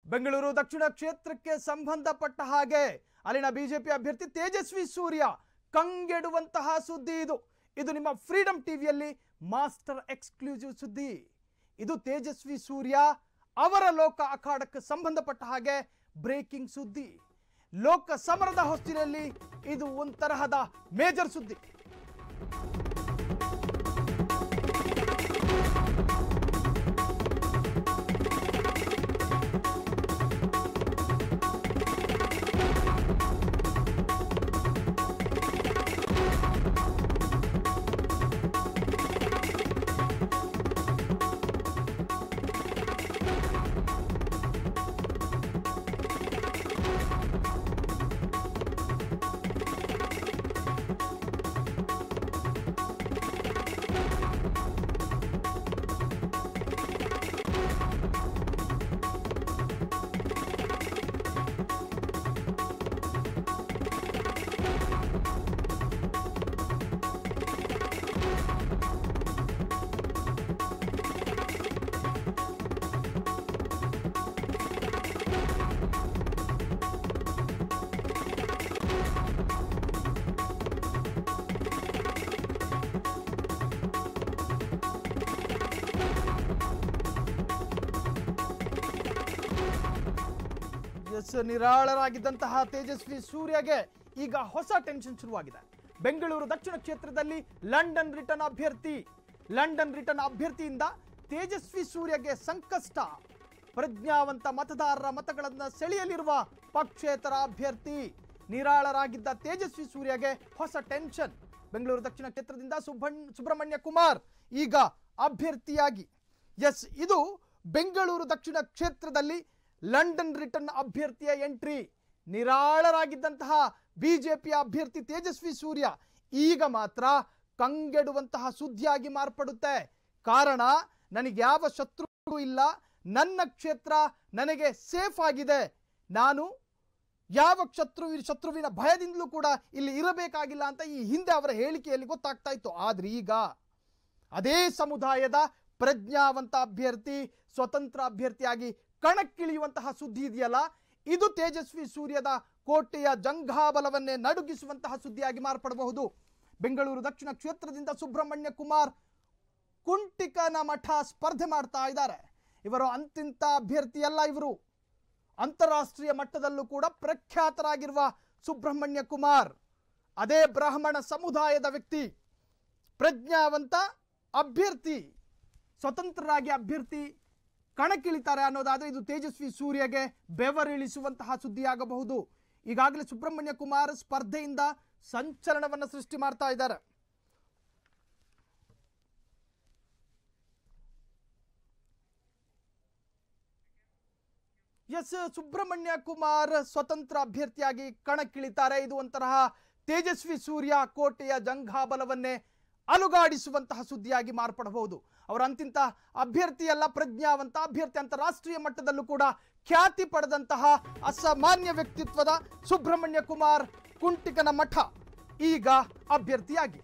ಬೆಂಗಳೂರು ದಕ್ಷಿಣ ಕ್ಷೇತ್ರಕ್ಕೆ ಸಂಬಂಧಪಟ್ಟ ಹಾಗೆ ಅಲ್ಲಿನ ಬಿಜೆಪಿ ಅಭ್ಯರ್ಥಿ ತೇಜಸ್ವಿ ಸೂರ್ಯ ಕಂಗೆಡುವಂತಹ ಸುದ್ದಿ ಇದು ಇದು ನಿಮ್ಮ ಫ್ರೀಡಮ್ ಟಿವಿಯಲ್ಲಿ ಮಾಸ್ಟರ್ ಎಕ್ಸ್ಕ್ಲೂಸಿವ್ ಸುದ್ದಿ ಇದು ತೇಜಸ್ವಿ ಸೂರ್ಯ ಅವರ ಲೋಕ ಅಖಾಡಕ್ಕೆ ಸಂಬಂಧಪಟ್ಟ ಹಾಗೆ ಬ್ರೇಕಿಂಗ್ ಸುದ್ದಿ ಲೋಕ ಸಮರದ ಹೊಸ್ತಿನಲ್ಲಿ ಇದು ಒಂದು ತರಹದ ಮೇಜರ್ ಸುದ್ದಿ ಎಸ್ ನಿರಾಳರಾಗಿದ್ದಂತಹ ತೇಜಸ್ವಿ ಸೂರ್ಯಗೆ ಈಗ ಹೊಸ ಟೆನ್ಷನ್ ಶುರುವಾಗಿದೆ ಬೆಂಗಳೂರು ದಕ್ಷಿಣ ಕ್ಷೇತ್ರದಲ್ಲಿ ಲಂಡನ್ ರಿಟರ್ನ್ ಅಭ್ಯರ್ಥಿ ಲಂಡನ್ ರಿಟರ್ನ್ ಅಭ್ಯರ್ಥಿಯಿಂದ ತೇಜಸ್ವಿ ಸೂರ್ಯಗೆ ಸಂಕಷ್ಟ ಪ್ರಜ್ಞಾವಂತ ಮತದಾರರ ಮತಗಳನ್ನು ಸೆಳೆಯಲಿರುವ ಪಕ್ಷೇತರ ಅಭ್ಯರ್ಥಿ ನಿರಾಳರಾಗಿದ್ದ ತೇಜಸ್ವಿ ಸೂರ್ಯಗೆ ಹೊಸ ಟೆನ್ಷನ್ ಬೆಂಗಳೂರು ದಕ್ಷಿಣ ಕ್ಷೇತ್ರದಿಂದ ಸುಬ್ಬಣ್ ಸುಬ್ರಹ್ಮಣ್ಯ ಕುಮಾರ್ ಈಗ ಅಭ್ಯರ್ಥಿಯಾಗಿ ಎಸ್ ಇದು ಬೆಂಗಳೂರು ದಕ್ಷಿಣ ಕ್ಷೇತ್ರದಲ್ಲಿ ಲಂಡನ್ ರಿಟರ್ನ್ ಅಭ್ಯರ್ಥಿಯ ಎಂಟ್ರಿ ನಿರಾಳರಾಗಿದ್ದಂತಹ ಬಿಜೆಪಿಯ ಅಭ್ಯರ್ಥಿ ತೇಜಸ್ವಿ ಸೂರ್ಯ ಈಗ ಮಾತ್ರ ಕಂಗೆಡುವಂತಹ ಸುದ್ದಿಯಾಗಿ ಮಾರ್ಪಡುತ್ತೆ ಕಾರಣ ನನಗೆ ಯಾವ ಶತ್ರು ಇಲ್ಲ ನನ್ನ ಕ್ಷೇತ್ರ ನನಗೆ ಸೇಫ್ ಆಗಿದೆ ನಾನು ಯಾವ ಶತ್ರು ಶತ್ರುವಿನ ಭಯದಿಂದಲೂ ಕೂಡ ಇಲ್ಲಿ ಇರಬೇಕಾಗಿಲ್ಲ ಅಂತ ಈ ಹಿಂದೆ ಅವರ ಹೇಳಿಕೆಯಲ್ಲಿ ಗೊತ್ತಾಗ್ತಾ ಇತ್ತು ಆದ್ರೆ ಈಗ ಅದೇ ಸಮುದಾಯದ ಪ್ರಜ್ಞಾವಂತ ಅಭ್ಯರ್ಥಿ ಸ್ವತಂತ್ರ ಅಭ್ಯರ್ಥಿಯಾಗಿ ಕಣಕ್ಕಿಳಿಯುವಂತಹ ಸುದ್ದಿ ಇದೆಯಲ್ಲ ಇದು ತೇಜಸ್ವಿ ಸೂರ್ಯದ ಕೋಟೆಯ ಜಂಘಾಬಲವನ್ನೇ ನಡುಗಿಸುವಂತಹ ಸುದ್ದಿಯಾಗಿ ಮಾರ್ಪಡಬಹುದು ಬೆಂಗಳೂರು ದಕ್ಷಿಣ ಕ್ಷೇತ್ರದಿಂದ ಸುಬ್ರಹ್ಮಣ್ಯ ಕುಮಾರ್ ಕುಂಟಿಕನ ಮಠ ಸ್ಪರ್ಧೆ ಮಾಡ್ತಾ ಇದ್ದಾರೆ ಇವರು ಅಂತಿಂತ ಅಭ್ಯರ್ಥಿಯಲ್ಲ ಇವರು ಅಂತಾರಾಷ್ಟ್ರೀಯ ಮಟ್ಟದಲ್ಲೂ ಕೂಡ ಪ್ರಖ್ಯಾತರಾಗಿರುವ ಸುಬ್ರಹ್ಮಣ್ಯ ಕುಮಾರ್ ಅದೇ ಬ್ರಾಹ್ಮಣ ಸಮುದಾಯದ ವ್ಯಕ್ತಿ ಪ್ರಜ್ಞಾವಂತ ಅಭ್ಯರ್ಥಿ ಸ್ವತಂತ್ರರಾಗಿ ಅಭ್ಯರ್ಥಿ ಕಣಕ್ಕಿಳಿತಾರೆ ಅನ್ನೋದಾದ್ರೆ ಇದು ತೇಜಸ್ವಿ ಸೂರ್ಯಗೆ ಬೆವರಿಳಿಸುವಂತಹ ಸುದ್ದಿಯಾಗಬಹುದು ಈಗಾಗಲೇ ಸುಬ್ರಹ್ಮಣ್ಯ ಕುಮಾರ್ ಸ್ಪರ್ಧೆಯಿಂದ ಸಂಚಲನವನ್ನು ಸೃಷ್ಟಿ ಮಾಡ್ತಾ ಇದ್ದಾರೆ ಎಸ್ ಸುಬ್ರಹ್ಮಣ್ಯ ಕುಮಾರ್ ಸ್ವತಂತ್ರ ಅಭ್ಯರ್ಥಿಯಾಗಿ ಕಣಕ್ಕಿಳಿತಾರೆ ಇದು ಒಂತರಹ ತೇಜಸ್ವಿ ಸೂರ್ಯ ಕೋಟೆಯ ಜಂಘಾಬಲವನ್ನೇ ಅಲುಗಾಡಿಸುವಂತಹ ಸುದ್ದಿಯಾಗಿ ಮಾರ್ಪಡಬಹುದು ಅವರ ಅಂತಿಂತ ಅಭ್ಯರ್ಥಿಯಲ್ಲ ಪ್ರಜ್ಞಾವಂತ ಅಭ್ಯರ್ಥಿ ಅಂತಾರಾಷ್ಟ್ರೀಯ ಮಟ್ಟದಲ್ಲೂ ಕೂಡ ಖ್ಯಾತಿ ಪಡೆದಂತಹ ಅಸಾಮಾನ್ಯ ವ್ಯಕ್ತಿತ್ವದ ಸುಬ್ರಹ್ಮಣ್ಯ ಕುಮಾರ್ ಕುಂಟಿಕನ ಮಠ ಈಗ ಅಭ್ಯರ್ಥಿಯಾಗಿ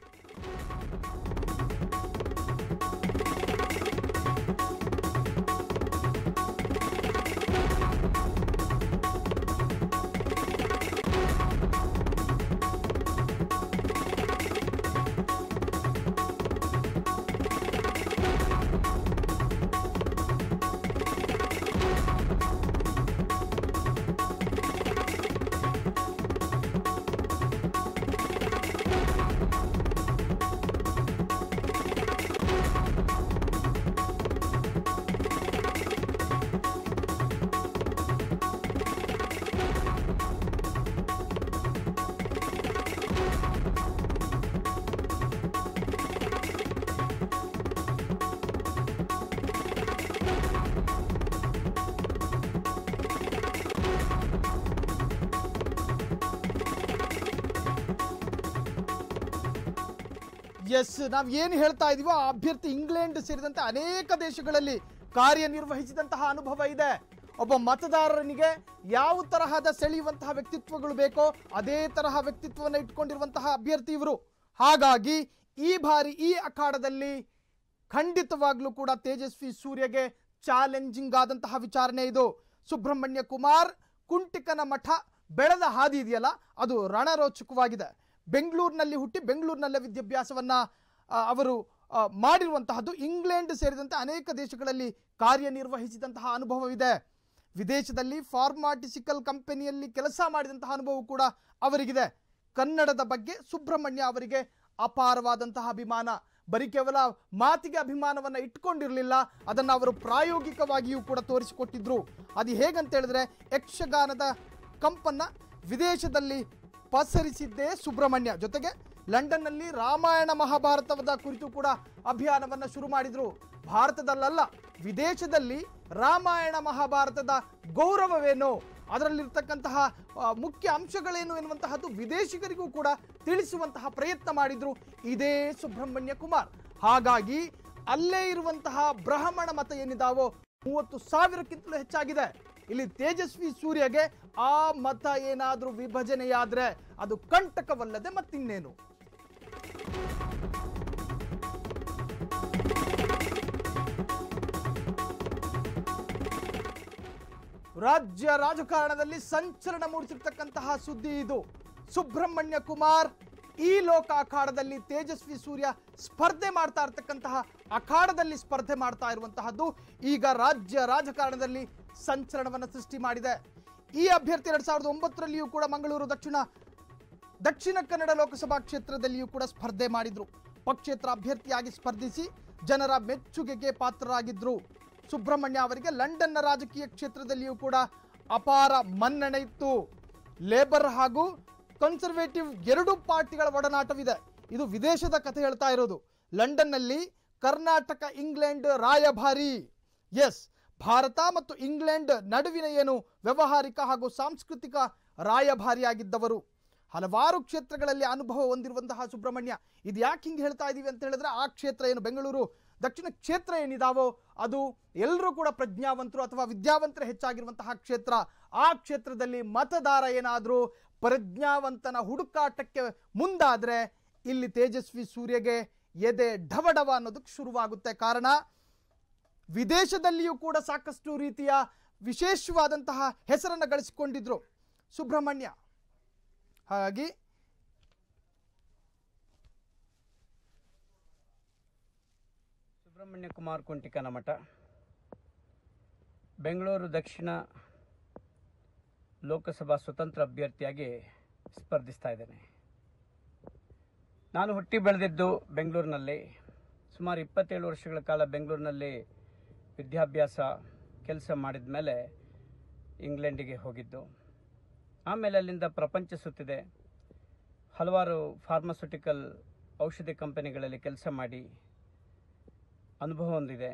ಎಸ್ ನಾವು ಏನು ಹೇಳ್ತಾ ಇದೀವೋ ಆ ಅಭ್ಯರ್ಥಿ ಇಂಗ್ಲೆಂಡ್ ಸೇರಿದಂತೆ ಅನೇಕ ದೇಶಗಳಲ್ಲಿ ಕಾರ್ಯನಿರ್ವಹಿಸಿದಂತಹ ಅನುಭವ ಇದೆ ಒಬ್ಬ ಮತದಾರನಿಗೆ ಯಾವ ತರಹದ ಸೆಳೆಯುವಂತಹ ವ್ಯಕ್ತಿತ್ವಗಳು ಬೇಕೋ ಅದೇ ತರಹ ವ್ಯಕ್ತಿತ್ವವನ್ನು ಇಟ್ಕೊಂಡಿರುವಂತಹ ಅಭ್ಯರ್ಥಿ ಇವರು ಹಾಗಾಗಿ ಈ ಬಾರಿ ಈ ಅಖಾಡದಲ್ಲಿ ಖಂಡಿತವಾಗ್ಲೂ ಕೂಡ ತೇಜಸ್ವಿ ಸೂರ್ಯಗೆ ಚಾಲೆಂಜಿಂಗ್ ಆದಂತಹ ವಿಚಾರಣೆ ಇದು ಸುಬ್ರಹ್ಮಣ್ಯ ಕುಮಾರ್ ಕುಂಟಿಕನ ಮಠ ಬೆಳೆದ ಹಾದಿ ಇದೆಯಲ್ಲ ಅದು ರಣರೋಚಕವಾಗಿದೆ ಬೆಂಗಳೂರಿನಲ್ಲಿ ಹುಟ್ಟಿ ಬೆಂಗಳೂರಿನಲ್ಲೇ ವಿದ್ಯಾಭ್ಯಾಸವನ್ನ ಆ, ಅವರು ಆ, ಮಾಡಿರುವಂತಹದ್ದು ಇಂಗ್ಲೆಂಡ್ ಸೇರಿದಂತೆ ಅನೇಕ ದೇಶಗಳಲ್ಲಿ ಕಾರ್ಯನಿರ್ವಹಿಸಿದಂತಹ ಅನುಭವವಿದೆ ವಿದೇಶದಲ್ಲಿ ಫಾರ್ಮಾಟಿಸಿಕಲ್ ಕಂಪನಿಯಲ್ಲಿ ಕೆಲಸ ಮಾಡಿದಂತಹ ಅನುಭವ ಕೂಡ ಅವರಿಗಿದೆ ಕನ್ನಡದ ಬಗ್ಗೆ ಸುಬ್ರಹ್ಮಣ್ಯ ಅವರಿಗೆ ಅಪಾರವಾದಂತಹ ಅಭಿಮಾನ ಬರೀ ಕೇವಲ ಮಾತಿಗೆ ಅಭಿಮಾನವನ್ನ ಇಟ್ಕೊಂಡಿರಲಿಲ್ಲ ಅದನ್ನು ಅವರು ಪ್ರಾಯೋಗಿಕವಾಗಿಯೂ ಕೂಡ ತೋರಿಸಿಕೊಟ್ಟಿದ್ರು ಅದು ಹೇಗಂತ ಹೇಳಿದ್ರೆ ಯಕ್ಷಗಾನದ ಕಂಪನ್ನ ವಿದೇಶದಲ್ಲಿ ಪಸರಿಸಿದ್ದೇ ಸುಬ್ರಹ್ಮಣ್ಯ ಜೊತೆಗೆ ಲಂಡನ್ನಲ್ಲಿ ರಾಮಾಯಣ ಮಹಾಭಾರತದ ಕುರಿತು ಕೂಡ ಅಭಿಯಾನವನ್ನ ಶುರು ಮಾಡಿದ್ರು ಭಾರತದಲ್ಲಲ್ಲ ವಿದೇಶದಲ್ಲಿ ರಾಮಾಯಣ ಮಹಾಭಾರತದ ಗೌರವವೇನು ಅದರಲ್ಲಿರ್ತಕ್ಕಂತಹ ಆ, ಮುಖ್ಯ ಅಂಶಗಳೇನು ಎನ್ನುವಂತಹದ್ದು ವಿದೇಶಿಗರಿಗೂ ಕೂಡ ತಿಳಿಸುವಂತಹ ಪ್ರಯತ್ನ ಮಾಡಿದ್ರು ಇದೇ ಸುಬ್ರಹ್ಮಣ್ಯ ಕುಮಾರ್ ಹಾಗಾಗಿ ಅಲ್ಲೇ ಇರುವಂತಹ ಬ್ರಾಹ್ಮಣ ಮತ ಏನಿದಾವೋ ಮೂವತ್ತು ಸಾವಿರಕ್ಕಿಂತಲೂ ಹೆಚ್ಚಾಗಿದೆ ಇಲ್ಲಿ ತೇಜಸ್ವಿ ಸೂರ್ಯಗೆ ಆ ಮತ ಏನಾದ್ರೂ ವಿಭಜನೆಯಾದ್ರೆ ಅದು ಕಂಟಕವಲ್ಲದೆ ಮತ್ತಿನ್ನೇನು ರಾಜ್ಯ ರಾಜಕಾರಣದಲ್ಲಿ ಸಂಚಲನ ಮೂಡಿಸಿರ್ತಕ್ಕಂತಹ ಸುದ್ದಿ ಇದು ಸುಬ್ರಹ್ಮಣ್ಯ ಕುಮಾರ್ ಈ ಲೋಕ ಅಖಾಡದಲ್ಲಿ ತೇಜಸ್ವಿ ಸೂರ್ಯ ಸ್ಪರ್ಧೆ ಮಾಡ್ತಾ ಇರ್ತಕ್ಕಂತಹ ಅಖಾಡದಲ್ಲಿ ಸ್ಪರ್ಧೆ ಮಾಡ್ತಾ ಇರುವಂತಹದ್ದು ಈಗ ರಾಜ್ಯ ರಾಜಕಾರಣದಲ್ಲಿ ಸಂಚಲನವನ್ನು ಸೃಷ್ಟಿ ಮಾಡಿದೆ ಈ ಅಭ್ಯರ್ಥಿ ಎರಡ್ ಸಾವಿರದ ಒಂಬತ್ತರಲ್ಲಿಯೂ ಕೂಡ ಮಂಗಳೂರು ದಕ್ಷಿಣ ದಕ್ಷಿಣ ಕನ್ನಡ ಲೋಕಸಭಾ ಕ್ಷೇತ್ರದಲ್ಲಿಯೂ ಕೂಡ ಸ್ಪರ್ಧೆ ಮಾಡಿದ್ರು ಪಕ್ಷೇತರ ಅಭ್ಯರ್ಥಿಯಾಗಿ ಸ್ಪರ್ಧಿಸಿ ಜನರ ಮೆಚ್ಚುಗೆಗೆ ಪಾತ್ರರಾಗಿದ್ರು ಸುಬ್ರಹ್ಮಣ್ಯ ಅವರಿಗೆ ಲಂಡನ್ನ ರಾಜಕೀಯ ಕ್ಷೇತ್ರದಲ್ಲಿಯೂ ಕೂಡ ಅಪಾರ ಮನ್ನಣೆ ಇತ್ತು ಲೇಬರ್ ಹಾಗೂ ಕನ್ಸರ್ವೇಟಿವ್ ಎರಡೂ ಪಾರ್ಟಿಗಳ ಒಡನಾಟವಿದೆ ಇದು ವಿದೇಶದ ಕಥೆ ಹೇಳ್ತಾ ಇರೋದು ಲಂಡನ್ನಲ್ಲಿ ಕರ್ನಾಟಕ ಇಂಗ್ಲೆಂಡ್ ರಾಯಭಾರಿ ಎಸ್ ಭಾರತ ಮತ್ತು ಇಂಗ್ಲೆಂಡ್ ನಡುವಿನ ಏನು ವ್ಯವಹಾರಿಕ ಹಾಗೂ ಸಾಂಸ್ಕೃತಿಕ ರಾಯಭಾರಿಯಾಗಿದ್ದವರು ಹಲವಾರು ಕ್ಷೇತ್ರಗಳಲ್ಲಿ ಅನುಭವ ಹೊಂದಿರುವಂತಹ ಸುಬ್ರಹ್ಮಣ್ಯ ಇದು ಯಾಕೆ ಹಿಂಗೆ ಹೇಳ್ತಾ ಇದೀವಿ ಅಂತ ಹೇಳಿದ್ರೆ ಆ ಕ್ಷೇತ್ರ ಏನು ಬೆಂಗಳೂರು ದಕ್ಷಿಣ ಕ್ಷೇತ್ರ ಏನಿದಾವೋ ಅದು ಎಲ್ಲರೂ ಕೂಡ ಪ್ರಜ್ಞಾವಂತರು ಅಥವಾ ವಿದ್ಯಾವಂತರು ಹೆಚ್ಚಾಗಿರುವಂತಹ ಕ್ಷೇತ್ರ ಆ ಕ್ಷೇತ್ರದಲ್ಲಿ ಮತದಾರ ಏನಾದರೂ ಪ್ರಜ್ಞಾವಂತನ ಹುಡುಕಾಟಕ್ಕೆ ಮುಂದಾದ್ರೆ ಇಲ್ಲಿ ತೇಜಸ್ವಿ ಸೂರ್ಯಗೆ ಎದೆ ಢವಢವ ಅನ್ನೋದಕ್ಕೆ ಶುರುವಾಗುತ್ತೆ ಕಾರಣ ವಿದೇಶದಲ್ಲಿಯೂ ಕೂಡ ಸಾಕಷ್ಟು ರೀತಿಯ ವಿಶೇಷವಾದಂತಹ ಹೆಸರನ್ನು ಗಳಿಸಿಕೊಂಡಿದ್ರು ಸುಬ್ರಹ್ಮಣ್ಯ ಹಾಗಾಗಿ ಸುಬ್ರಹ್ಮಣ್ಯ ಕುಮಾರ್ ಕುಂಟಿಕನ ಮಠ ಬೆಂಗಳೂರು ದಕ್ಷಿಣ ಲೋಕಸಭಾ ಸ್ವತಂತ್ರ ಅಭ್ಯರ್ಥಿಯಾಗಿ ಸ್ಪರ್ಧಿಸ್ತಾ ಇದ್ದೇನೆ ನಾನು ಹುಟ್ಟಿ ಬೆಳೆದಿದ್ದು ಬೆಂಗಳೂರಿನಲ್ಲಿ ಸುಮಾರು ಇಪ್ಪತ್ತೇಳು ವರ್ಷಗಳ ಕಾಲ ಬೆಂಗಳೂರಿನಲ್ಲಿ ವಿದ್ಯಾಭ್ಯಾಸ ಕೆಲಸ ಮಾಡಿದ ಮೇಲೆ ಇಂಗ್ಲೆಂಡಿಗೆ ಹೋಗಿದ್ದು ಆಮೇಲೆ ಅಲ್ಲಿಂದ ಪ್ರಪಂಚ ಸುತ್ತಿದೆ ಹಲವಾರು ಫಾರ್ಮಸ್ಯೂಟಿಕಲ್ ಔಷಧಿ ಕಂಪನಿಗಳಲ್ಲಿ ಕೆಲಸ ಮಾಡಿ ಅನುಭವ ಹೊಂದಿದೆ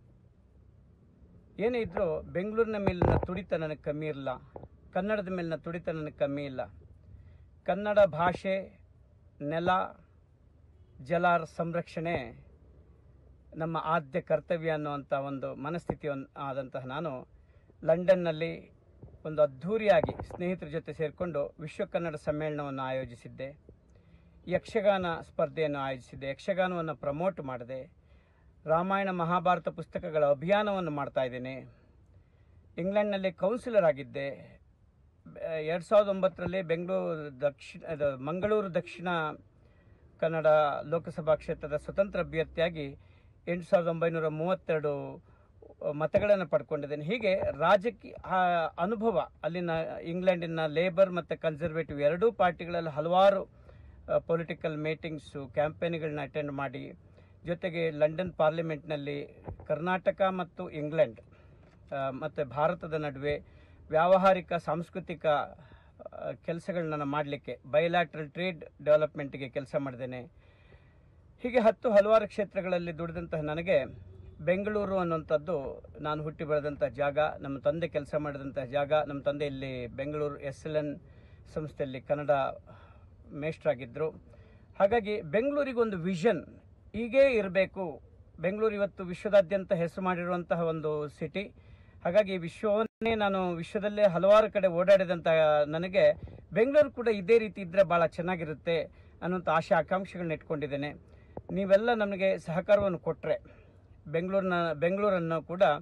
ಏನೇ ಇದ್ರೂ ಬೆಂಗಳೂರಿನ ಮೇಲಿನ ತುಡಿತ ನನಗೆ ಕಮ್ಮಿ ಇಲ್ಲ ಕನ್ನಡದ ಮೇಲಿನ ತುಡಿತ ನನಗೆ ಕಮ್ಮಿ ಇಲ್ಲ ಕನ್ನಡ ಭಾಷೆ ನೆಲ ಜಲ ಸಂರಕ್ಷಣೆ ನಮ್ಮ ಆದ್ಯ ಕರ್ತವ್ಯ ಅನ್ನುವಂಥ ಒಂದು ಮನಸ್ಥಿತಿ ಹೊಂದ್- ಆದಂತಹ ನಾನು ಲಂಡನ್ನಲ್ಲಿ ಒಂದು ಅದ್ಧೂರಿಯಾಗಿ ಸ್ನೇಹಿತರ ಜೊತೆ ಸೇರಿಕೊಂಡು ವಿಶ್ವ ಕನ್ನಡ ಸಮ್ಮೇಳನವನ್ನು ಆಯೋಜಿಸಿದ್ದೆ ಯಕ್ಷಗಾನ ಸ್ಪರ್ಧೆಯನ್ನು ಆಯೋಜಿಸಿದ್ದೆ ಯಕ್ಷಗಾನವನ್ನು ಪ್ರಮೋಟ್ ಮಾಡಿದೆ ರಾಮಾಯಣ ಮಹಾಭಾರತ ಪುಸ್ತಕಗಳ ಅಭಿಯಾನವನ್ನು ಮಾಡ್ತಾ ಇದ್ದೇನೆ ಇಂಗ್ಲೆಂಡ್ನಲ್ಲಿ ಕೌನ್ಸಿಲರ್ ಆಗಿದ್ದೆ ಎರಡು ಸಾವಿರದ ಒಂಬತ್ತರಲ್ಲಿ ಬೆಂಗಳೂರು ದಕ್ಷಿಣ ಅದು ಮಂಗಳೂರು ದಕ್ಷಿಣ ಕನ್ನಡ ಲೋಕಸಭಾ ಕ್ಷೇತ್ರದ ಸ್ವತಂತ್ರ ಅಭ್ಯರ್ಥಿಯಾಗಿ ಎಂಟು ಸಾವಿರದ ಒಂಬೈನೂರ ಮೂವತ್ತೆರಡು ಮತಗಳನ್ನು ಪಡ್ಕೊಂಡಿದ್ದೇನೆ ಹೀಗೆ ರಾಜಕೀಯ ಆ, ಅನುಭವ ಅಲ್ಲಿನ ಇಂಗ್ಲೆಂಡಿನ ಲೇಬರ್ ಮತ್ತು ಕನ್ಸರ್ವೇಟಿವ್ ಎರಡೂ ಪಾರ್ಟಿಗಳಲ್ಲಿ ಹಲವಾರು ಪೊಲಿಟಿಕಲ್ ಮೀಟಿಂಗ್ಸು ಕ್ಯಾಂಪೇನ್ಗಳನ್ನ ಅಟೆಂಡ್ ಮಾಡಿ ಜೊತೆಗೆ ಲಂಡನ್ ಪಾರ್ಲಿಮೆಂಟ್ನಲ್ಲಿ ಕರ್ನಾಟಕ ಮತ್ತು ಇಂಗ್ಲೆಂಡ್ ಆ, ಮತ್ತು ಭಾರತದ ನಡುವೆ ವ್ಯಾವಹಾರಿಕ ಸಾಂಸ್ಕೃತಿಕ ಕೆಲಸಗಳನ್ನ ಮಾಡಲಿಕ್ಕೆ ಬಯಲಾಟ್ರಲ್ ಟ್ರೇಡ್ ಡೆವಲಪ್ಮೆಂಟ್ಗೆ ಕೆಲಸ ಮಾಡಿದ್ದೇನೆ ಹೀಗೆ ಹತ್ತು ಹಲವಾರು ಕ್ಷೇತ್ರಗಳಲ್ಲಿ ದುಡಿದಂತಹ ನನಗೆ ಬೆಂಗಳೂರು ಅನ್ನುವಂಥದ್ದು ನಾನು ಹುಟ್ಟಿ ಬೆಳೆದಂಥ ಜಾಗ ನಮ್ಮ ತಂದೆ ಕೆಲಸ ಮಾಡಿದಂಥ ಜಾಗ ನಮ್ಮ ತಂದೆ ಇಲ್ಲಿ ಬೆಂಗಳೂರು ಎಸ್ ಎಲ್ ಎನ್ ಸಂಸ್ಥೆಯಲ್ಲಿ ಕನ್ನಡ ಮೇಷ್ಟ್ರಾಗಿದ್ದರು ಹಾಗಾಗಿ ಬೆಂಗಳೂರಿಗೊಂದು ವಿಷನ್ ಹೀಗೇ ಇರಬೇಕು ಬೆಂಗಳೂರು ಇವತ್ತು ವಿಶ್ವದಾದ್ಯಂತ ಹೆಸರು ಮಾಡಿರುವಂತಹ ಒಂದು ಸಿಟಿ ಹಾಗಾಗಿ ವಿಶ್ವವನ್ನೇ ನಾನು ವಿಶ್ವದಲ್ಲೇ ಹಲವಾರು ಕಡೆ ಓಡಾಡಿದಂಥ ನನಗೆ ಬೆಂಗಳೂರು ಕೂಡ ಇದೇ ರೀತಿ ಇದ್ದರೆ ಭಾಳ ಚೆನ್ನಾಗಿರುತ್ತೆ ಅನ್ನುವಂಥ ಆಶೆ ಆಕಾಂಕ್ಷೆಗಳನ್ನ ಇಟ್ಕೊಂಡಿದ್ದೇನೆ ನೀವೆಲ್ಲ ನಮಗೆ ಸಹಕಾರವನ್ನು ಕೊಟ್ಟರೆ ಬೆಂಗಳೂರಿನ ಬೆಂಗಳೂರನ್ನು ಕೂಡ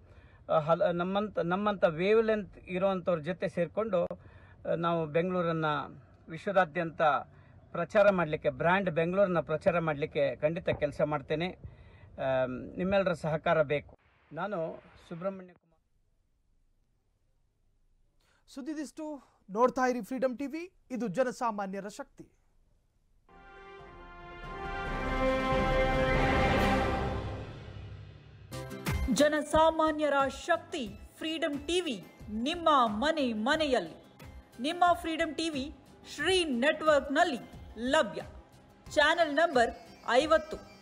ಆ, ಹಲ ನಮ್ಮಂತ ನಮ್ಮಂಥ ವೇವ್ ಲೆಂತ್ ಇರೋವಂಥವ್ರ ಜೊತೆ ಸೇರಿಕೊಂಡು ನಾವು ಬೆಂಗಳೂರನ್ನು ವಿಶ್ವದಾದ್ಯಂತ ಪ್ರಚಾರ ಮಾಡಲಿಕ್ಕೆ ಬ್ರ್ಯಾಂಡ್ ಬೆಂಗಳೂರನ್ನ ಪ್ರಚಾರ ಮಾಡಲಿಕ್ಕೆ ಖಂಡಿತ ಕೆಲಸ ಮಾಡ್ತೇನೆ ಆಮ್, ನಿಮ್ಮೆಲ್ಲರ ಸಹಕಾರ ಬೇಕು ನಾನು ಸುಬ್ರಹ್ಮಣ್ಯ ಕುಮಾರ್ ಸುದ್ದಿದಿಷ್ಟು ನೋಡ್ತಾ ಇರಿ ಫ್ರೀಡಮ್ ಟಿವಿ ಇದು ಜನಸಾಮಾನ್ಯರ ಶಕ್ತಿ ಜನಸಾಮಾನ್ಯರ ಶಕ್ತಿ ಫ್ರೀಡಂ ಟಿವಿ ನಿಮ್ಮ ಮನೆ ಮನೆಯಲ್ಲಿ ನಿಮ್ಮ ಫ್ರೀಡಂ ಟಿವಿ ಶ್ರೀ ನೆಟ್ವರ್ಕ್ನಲ್ಲಿ ಲಭ್ಯ ಚಾನೆಲ್ ನಂಬರ್ ಐವತ್ತು